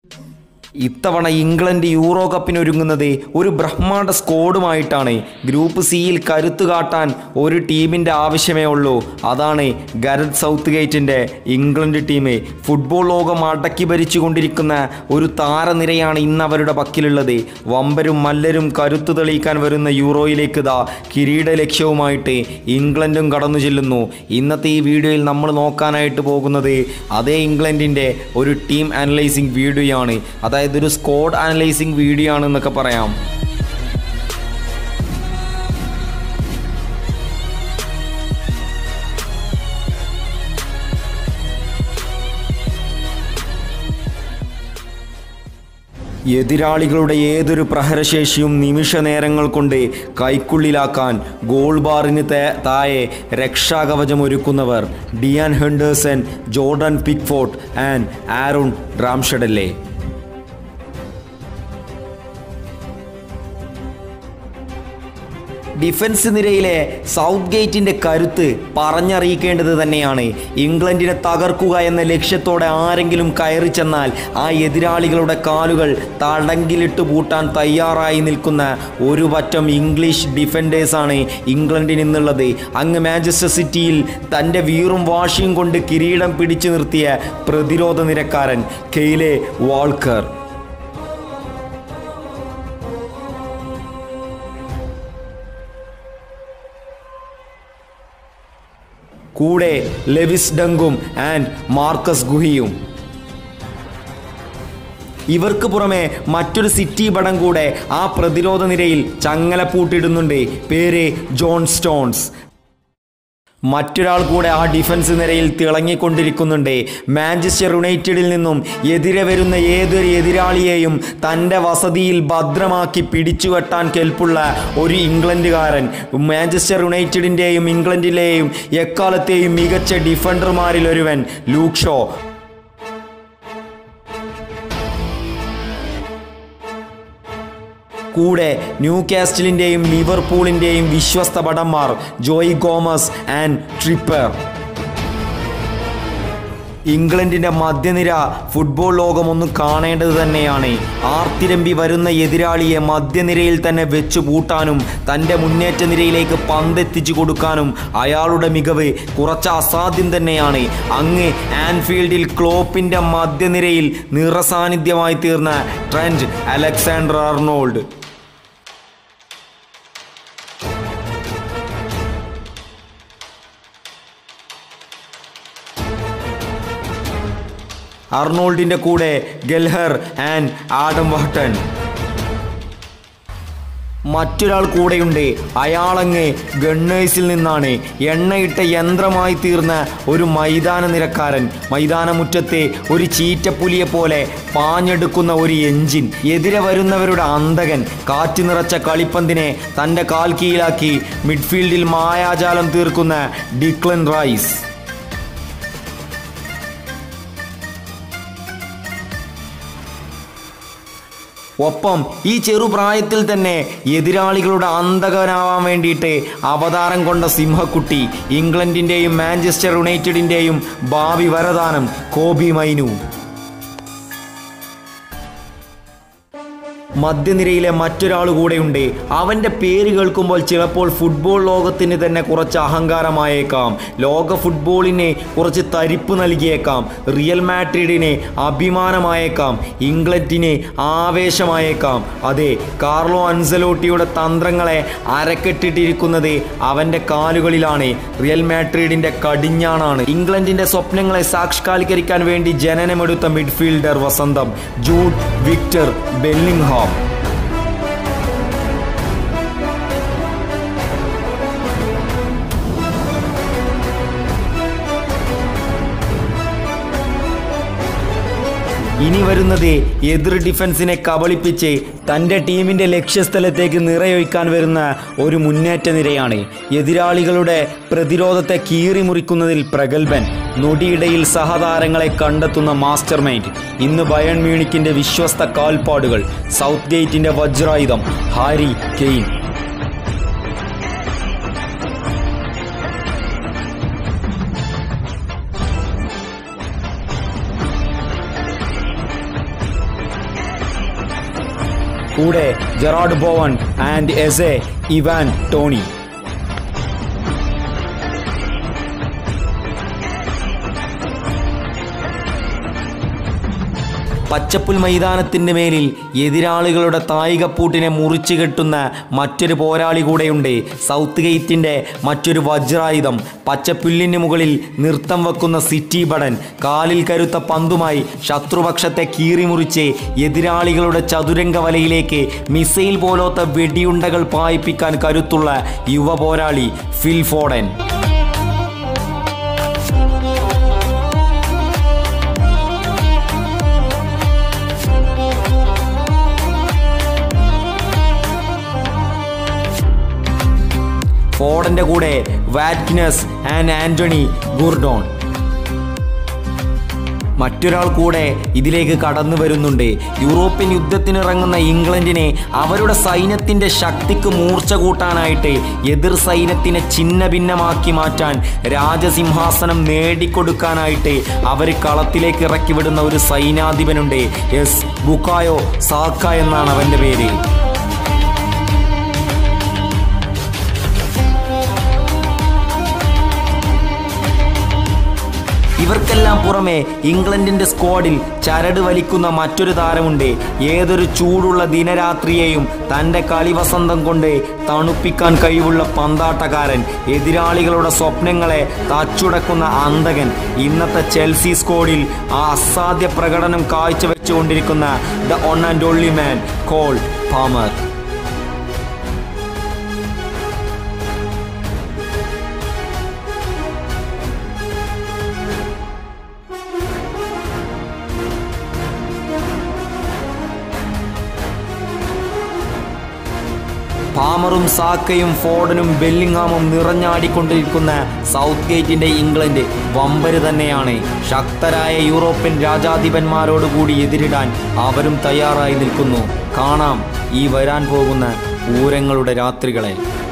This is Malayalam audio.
ഇത്തവണ ഇംഗ്ലണ്ട് യൂറോ കപ്പിന് ഒരുങ്ങുന്നത് ഒരു ബ്രഹ്മാണ്ഡ സ്ക്വാഡുമായിട്ടാണ് ഗ്രൂപ്പ് സിയിൽ കരുത്തു കാട്ടാൻ ഒരു ടീമിൻ്റെ ആവശ്യമേ ഉള്ളൂ അതാണ് ഗരത് സൗത്ത് ഗേറ്റിൻ്റെ ഇംഗ്ലണ്ട് ടീം ഫുട്ബോൾ ലോകം അടക്കി ഭരിച്ചുകൊണ്ടിരിക്കുന്ന ഒരു താരനിരയാണ് ഇന്ന് അവരുടെ പക്കിലുള്ളത് വമ്പരും മല്ലരും കരുത്തു തെളിയിക്കാൻ വരുന്ന യൂറോയിലേക്ക് ദാ കിരീട ലക്ഷ്യവുമായിട്ട് ഇംഗ്ലണ്ടും കടന്നു ചെല്ലുന്നു ഇന്നത്തെ ഈ വീഡിയോയിൽ നമ്മൾ നോക്കാനായിട്ട് പോകുന്നത് അതേ ഇംഗ്ലണ്ടിൻ്റെ ഒരു ടീം അനലൈസിങ് വീഡിയോ ആണ് അതായത് ഒരു സ്ക്വാഡ് അനലൈസിങ് വീഡിയോ ആണെന്നൊക്കെ പറയാം എതിരാളികളുടെ ഏതൊരു പ്രഹരശേഷിയും നിമിഷ നേരങ്ങൾ കൊണ്ട് കൈക്കുള്ളിലാക്കാൻ ഗോൾ ബാറിന് തേ- താഴെ രക്ഷാകവചം ഒരുക്കുന്നവർ Dean Henderson Jordan Pickford and Aaron Ramsdale defence നിരയിലെ സൗത്ത് ഗേറ്റിന്റെ കരുത്ത് പറഞ്ഞറിയിക്കേണ്ടത് തന്നെയാണ് ഇംഗ്ലണ്ടിനെ തകർക്കുക എന്ന ലക്ഷ്യത്തോടെ ആരെങ്കിലും കയറി ചെന്നാൽ ആ എതിരാളികളുടെ കാലുകൾ തടങ്കിലിട്ട് പൂട്ടാൻ തയ്യാറായി നിൽക്കുന്ന ഒരു പറ്റം ഇംഗ്ലീഷ് ഡിഫൻഡേഴ്സാണ് ഇംഗ്ലണ്ടിന് ഇന്നുള്ളത് അങ്ങ് മാഞ്ചസ്റ്റർ സിറ്റിയിൽ തൻ്റെ വീറും വാശിയും കൊണ്ട് കിരീടം പിടിച്ചു നിർത്തിയ പ്രതിരോധ നിരക്കാരൻ കെയ്ലെ വാൾക്കർ കൂടെ ലെവിസ് ഡങ്കും ആൻഡ് മാർക്കസ് ഗുഹിയും ഇവർക്ക് പുറമെ മറ്റൊരു സിറ്റി പടം കൂടെ ആ പ്രതിരോധ നിരയിൽ ചങ്ങലപ്പൂട്ടിടുന്നുണ്ട് പേര് ജോൺ സ്റ്റോൺസ് മറ്റൊരാൾ കൂടെ ആ ഡിഫൻസ് നിരയിൽ തിളങ്ങിക്കൊണ്ടിരിക്കുന്നുണ്ട് മാഞ്ചസ്റ്റർ യുണൈറ്റഡിൽ നിന്നും എതിരെ വരുന്ന ഏതൊരു എതിരാളിയെയും തൻ്റെ വസതിയിൽ ഭദ്രമാക്കി പിടിച്ചുകെട്ടാൻ കെൽപ്പുള്ള ഒരു ഇംഗ്ലണ്ടുകാരൻ മാഞ്ചസ്റ്റർ യുണൈറ്റഡിൻ്റെയും ഇംഗ്ലണ്ടിലെയും എക്കാലത്തെയും മികച്ച ഡിഫൻഡർമാരിൽ ഒരുവൻ ലൂക്ക് ഷോ കൂടെ ന്യൂ കാസ്റ്റലിൻ്റെയും ലിവർപൂളിൻ്റെയും വിശ്വസ്ത ഭടന്മാർ ജോയ് ഗോമസ് ആൻഡ് ട്രിപ്പർ ഇംഗ്ലണ്ടിന്റെ മധ്യനിര ഫുട്ബോൾ ലോകം ഒന്ന് കാണേണ്ടത് തന്നെയാണ് ആർത്തിരമ്പി വരുന്ന എതിരാളിയെ മധ്യനിരയിൽ തന്നെ വെച്ചു പൂട്ടാനും തൻ്റെ മുന്നേറ്റ നിരയിലേക്ക് പന്തെത്തിച്ചു കൊടുക്കാനും അയാളുടെ മികവ് കുറച്ച് അസാധ്യം തന്നെയാണ് അങ്ങ് ആൻഫീൽഡിൽ ക്ലോപ്പിന്റെ മധ്യനിരയിൽ നിറസാന്നിധ്യമായി തീർന്ന ട്രെൻഡ് അലക്സാണ്ടർ അർണോൾഡ് അർണോൾഡിന്റെ കൂടെ ഗെൽഹർ ആൻഡ് ആഡം വഹട്ടൺ മറ്റൊരാൾ കൂടെയുണ്ട് അയാളങ്ങ് ഗണ്ണേഴ്സിൽ നിന്നാണ് എണ്ണയിട്ട യന്ത്രമായി തീർന്ന ഒരു മൈതാന നിരക്കാരൻ മൈതാനമുറ്റത്തെ ഒരു ചീറ്റപ്പുലിയെ പോലെ പാഞ്ഞെടുക്കുന്ന ഒരു എഞ്ചിൻ എതിരെ വരുന്നവരുടെ അന്തകൻ കാറ്റ് നിറച്ച കളിപ്പന്തിനെ തൻ്റെ കാൽ കീഴിലാക്കി മിഡ്ഫീൽഡിൽ മായാജാലം തീർക്കുന്ന ഡിക്ലൻ റൈസ് ഒപ്പം ഈ ചെറുപ്രായത്തിൽ തന്നെ എതിരാളികളുടെ അന്തകനാവാൻ വേണ്ടിയിട്ട് അവതാരം കൊണ്ട സിംഹക്കുട്ടി ഇംഗ്ലണ്ടിൻ്റെയും മാഞ്ചസ്റ്റർ യുണൈറ്റഡിൻ്റെയും ഭാവി വരദാനം കോബി മൈനു മധ്യനിരയിലെ മറ്റൊരാൾ കൂടെയുണ്ട് അവൻ്റെ പേര് കേൾക്കുമ്പോൾ ചിലപ്പോൾ ഫുട്ബോൾ ലോകത്തിന് തന്നെ കുറച്ച് അഹങ്കാരമായേക്കാം ലോക ഫുട്ബോളിന് കുറച്ച് തരിപ്പ് നൽകിയേക്കാം റിയൽ മാഡ്രിഡിന് അഭിമാനമായേക്കാം ഇംഗ്ലണ്ടിന് ആവേശമായേക്കാം അതെ കാർലോ അൻസലോട്ടിയുടെ തന്ത്രങ്ങളെ അരക്കെട്ടിട്ടിരിക്കുന്നത് അവൻ്റെ കാലുകളിലാണ് റിയൽ മാഡ്രിഡിൻ്റെ കടിഞ്ഞാണാണ് ഇംഗ്ലണ്ടിൻ്റെ സ്വപ്നങ്ങളെ സാക്ഷാത്കരിക്കാൻ വേണ്ടി ജനനമെടുത്ത മിഡ്ഫീൽഡർ വസന്തം ജൂഡ് വിക്ടർ ബെല്ലിംഗ്ഹാം ഇനി വരുന്നത് എതിർ ഡിഫൻസിനെ കബളിപ്പിച്ച് തൻ്റെ ടീമിൻ്റെ ലക്ഷ്യസ്ഥലത്തേക്ക് നിറയൊഴിക്കാൻ വരുന്ന ഒരു മുന്നേറ്റ നിരയാണ് എതിരാളികളുടെ പ്രതിരോധത്തെ കീറിമുറിക്കുന്നതിൽ പ്രഗത്ഭൻ നൊടിയിടയിൽ സഹതാരങ്ങളെ കണ്ടെത്തുന്ന മാസ്റ്റർ മൈൻഡ് ഇന്ന് ബയൺ മ്യൂണിക്കിൻ്റെ വിശ്വസ്ത കാൽപ്പാടുകൾ സൗത്ത് ഗേറ്റിൻ്റെ വജ്രായുധം ഹാരി കെയ്ൻ കൂടെ Jarrod Bowen and Eze Ivan Toney പച്ചപ്പുൽ മൈതാനത്തിൻ്റെ മേലിൽ എതിരാളികളുടെ തായികപ്പൂട്ടിനെ മുറിച്ചു കെട്ടുന്ന മറ്റൊരു പോരാളി കൂടെയുണ്ട് സൗത്ത് ഗേറ്റിൻ്റെ മറ്റൊരു വജ്രായുധം പച്ചപ്പുല്ലിന് മുകളിൽ നൃത്തം വെക്കുന്ന സിറ്റി ബടൻ കാലിൽ കരുത്ത പന്തുമായി ശത്രുപക്ഷത്തെ കീറിമുറിച്ച് എതിരാളികളുടെ ചതുരംഗ വലയിലേക്ക് മിസൈൽ പോലത്തെ വെടിയുണ്ടകൾ പായിപ്പിക്കാൻ കരുത്തുള്ള യുവ പോരാളി ഫിൽ ഫോഡൻ ഫോർഡന്റെ കൂടെ വാറ്റ്കിനസ് ആൻഡ് ആന്റണി ഗുർഡോൺ മറ്റൊരാൾ കൂടെ ഇതിലേക്ക് കടന്നു വരുന്നുണ്ട് യൂറോപ്യൻ യുദ്ധത്തിനിറങ്ങുന്ന ഇംഗ്ലണ്ടിനെ അവരുടെ സൈന്യത്തിന്റെ ശക്തിക്ക് മൂർച്ച കൂട്ടാനായിട്ട് എതിർ സൈന്യത്തിനെ ഛിന്ന ഭിന്നമാക്കി മാറ്റാൻ രാജസിംഹാസനം നേടിക്കൊടുക്കാനായിട്ട് അവർ കളത്തിലേക്ക് ഇറക്കി വിടുന്ന ഒരു സൈന്യാധിപനുണ്ട് എസ് ബുക്കായോ സാക്ക എന്നാണ് അവന്റെ പേര് ഇവർക്കെല്ലാം പുറമെ ഇംഗ്ലണ്ടിന്റെ സ്ക്വാഡിൽ ചരട് വലിക്കുന്ന മറ്റൊരു താരമുണ്ട് ഏതൊരു ചൂടുള്ള ദിനരാത്രിയെയും തൻ്റെ കളിവസന്തം കൊണ്ട് തണുപ്പിക്കാൻ കഴിവുള്ള പന്താട്ടക്കാരൻ എതിരാളികളുടെ സ്വപ്നങ്ങളെ തച്ചുടക്കുന്ന അന്തകൻ ഇന്നത്തെ ചെൽസി സ്ക്വാഡിൽ ആ അസാധ്യ പ്രകടനം കാഴ്ചവെച്ചുകൊണ്ടിരിക്കുന്ന the one and only man Cole Palmer പാമറും സാക്കയും ഫോർഡനും ബെല്ലിങ്ങാമും നിറഞ്ഞാടിക്കൊണ്ടിരിക്കുന്ന സൗത്ത് ഗേറ്റിന്റെ ഇംഗ്ലണ്ട് വമ്പര് തന്നെയാണ് ശക്തരായ യൂറോപ്യൻ രാജാധിപന്മാരോടുകൂടി എതിരിടാൻ അവരും തയ്യാറായി നിൽക്കുന്നു കാണാം ഈ വരാൻ പോകുന്ന പൂരങ്ങളുടെ രാത്രികളെ